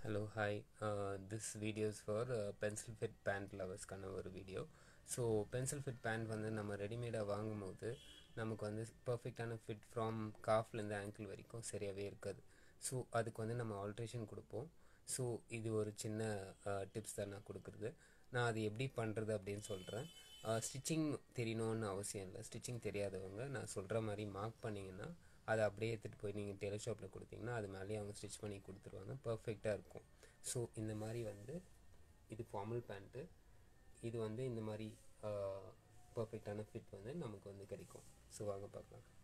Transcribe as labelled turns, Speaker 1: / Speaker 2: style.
Speaker 1: hello hi this video's for pencil fit pant லவர்ஸ்க்கான ஒரு video so pencil fit pant வந்து நம்ம ரெடிமேடாக வாங்கும்போது நமக்கு வந்து பர்ஃபெக்டான ஃபிட் ஃப்ரம் காஃப்லேருந்து ஆங்கிள் வரைக்கும் சரியாகவே இருக்காது ஸோ அதுக்கு வந்து நம்ம ஆல்ட்ரேஷன் கொடுப்போம் ஸோ இது ஒரு சின்ன டிப்ஸ் தான் நான் கொடுக்குறது நான் அது எப்படி பண்ணுறது அப்படின்னு சொல்கிறேன் ஸ்டிச்சிங் தெரியணும்னு அவசியம் இல்லை ஸ்டிச்சிங் தெரியாதவங்க நான் சொல்கிற மாதிரி மார்க் பண்ணிங்கன்னா அதை அப்படியே எடுத்துகிட்டு போய் நீங்கள் டெய்லர் ஷாப்பில் கொடுத்தீங்கன்னா அது மேலேயே அவங்க ஸ்டிச் பண்ணி கொடுத்துருவாங்க பர்ஃபெக்டாக இருக்கும் ஸோ இந்த மாதிரி வந்து இது ஃபார்மல் பேண்ட்டு இது வந்து இந்த மாதிரி பர்ஃபெக்டான ஃபிட் வந்து நமக்கு வந்து கிடைக்கும் ஸோ வாங்க பார்க்கலாம்